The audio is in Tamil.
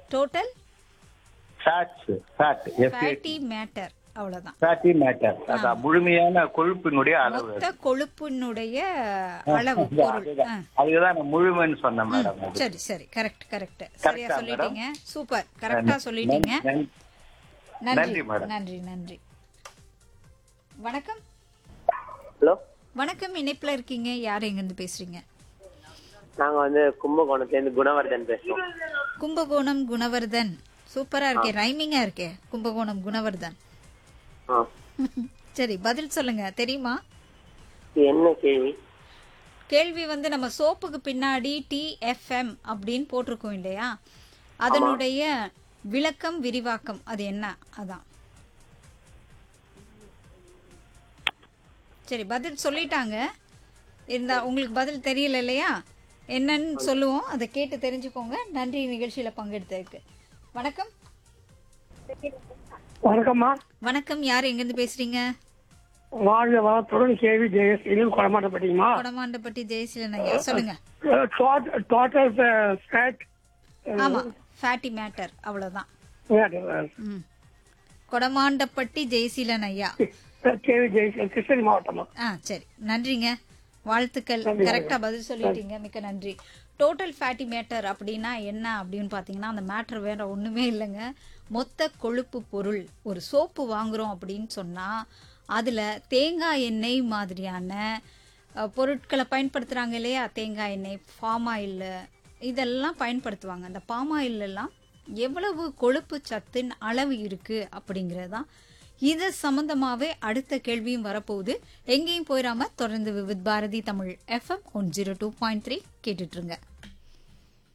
Total fats fat fatty matter அவ்வளவுதான் ஃபேட்டி மேட்டர் அதான் முழுமையான கொழுப்பினுடைய அளவு மொத்த கொழுப்பினுடைய அளவு பொருள் ஆ. அதுதான் நான் முழுமைன்னு சொன்னேன் மேடம் அது. சரி சரி கரெக்ட் கரெக்ட் சரியா சொல்லிட்டீங்க சூப்பர் கரெக்டா சொல்லிட்டீங்க நன்றி. நன்றி நன்றி, மேடம். நன்றி நன்றி வணக்கம் ஹலோ வணக்கம் இணைப்புல இருக்கீங்க யார் எங்க இருந்து பேசுறீங்க நாங்க வந்து கும்பகோணத்துலேருந்து குணவர்தன் பேசுறோம் கும்பகோணம் குணவர்தன் சூப்பரா இருக்கே ரைமிங்கா இருக்கே கும்பகோணம் குணவர்தன் ஆ சரி பதில் சொல்லுங்க தெரியுமா இது என்ன கேள்வி கேள்வி வந்து நம்ம சோப்புக்கு பின்னாடி டிஎஃப்எம் அப்படின்னு போட்டிருக்கோம் இல்லையா அதனுடைய விளக்கம் விரிவாக்கம் அது என்ன அதான் சரி பதில் சொல்லிட்டாங்க இருந்தா உங்களுக்கு பதில் தெரியல இல்லையா என்னன்னு சொல்லுவோம் அதை கேட்டு தெரிஞ்சுக்கோங்க நன்றி நிகழ்ச்சியில பங்கெடுத்ததுக்கு வணக்கம் வணக்கம்மா வணக்கம் யார் எங்கேருந்து பேசுறீங்க வாழ்க வளத்துடன் கேவி ஜெயசீலும் கொடமாட்டப்பட்டீங்கம்மா கொடமாண்டப்பட்டி ஜெயசீலன் ஐயா சொல்லுங்க டோட்டல் ஃபேட் ஆமா ஃபேட்டி மேட்டர் அவ்வளவுதான் ம். கொடமாண்டப்பட்டி ஜெயசீலன் ஐயா கேவி ஜெயசீலன் கிருஷ்ணகிரி மாவட்டமா ஆ சரி நன்றிங்க வாழ்த்துக்கள் கரெக்டா பதில் சொல்லிட்டீங்க மிக்க நன்றி டோட்டல் ஃபேட்டி மேட்டர் அப்படின்னா என்ன அப்படின்னு பார்த்தீங்கன்னா அந்த மேட்டர் வேற ஒண்ணுமே இல்லைங்க மொத்த கொழுப்பு பொருள் ஒரு சோப்பு வாங்குறோம் அப்படின்னு சொன்னா அதுல தேங்காய் எண்ணெய் மாதிரியான அஹ், பொருட்களை பயன்படுத்துறாங்க இல்லையா தேங்காய் எண்ணெய் பாம் ஆயில் இதெல்லாம் பயன்படுத்துவாங்க அந்த பாம் எல்லாம் எவ்வளவு கொழுப்பு சத்தின் அளவு இருக்கு அப்படிங்கறதுதான் இது சம்பந்தமாவே அடுத்த கேள்வியும் வரப்போகுது எங்கேயும் போயிடாம தொடர்ந்து Vividh Bharati Tamil FM one zero two point three கேட்டுட்டு இருங்க